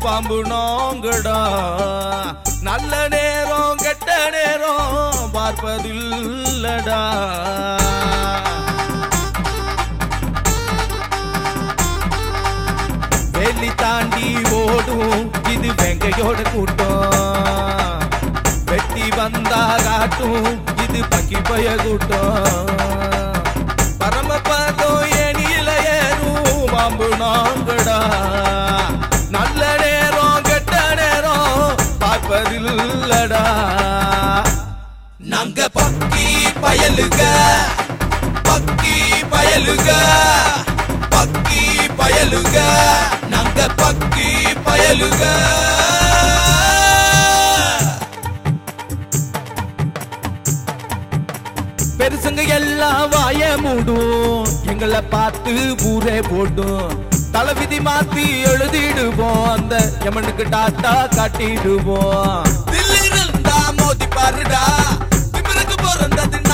பாம்பு நாங்கடா நல்ல நேரம் கெட்ட நேரம் பார்ப்பதில்லடா வேலி தாண்டி ஓடும் இது வெங்கையோட கூட்டம் வெட்டி வந்தா காட்டும் இது பக்கி பய கூட்டம் பரமபதம் ஏனியில ஏறும் பாம்பு நாங்கடா நல்ல நேரம் கெட்ட நேரம் பார்ப்பதில்லடா நாங்க பக்கி பயலுக பக்கி பயலுக பக்கி பயலுக நாங்க பக்கி பயலுக பெருசுங்க எல்லாம் வாய மூடும் எங்களை பார்த்து ஊரே போடும் தலைவிதி மாத்தி எழுதிடுவோம் அந்த யமனுக்கு டாட்டா காட்டிடுவோம் தில்லிருந்தா மோதி பாருடா திமிருக்கு பிறந்தது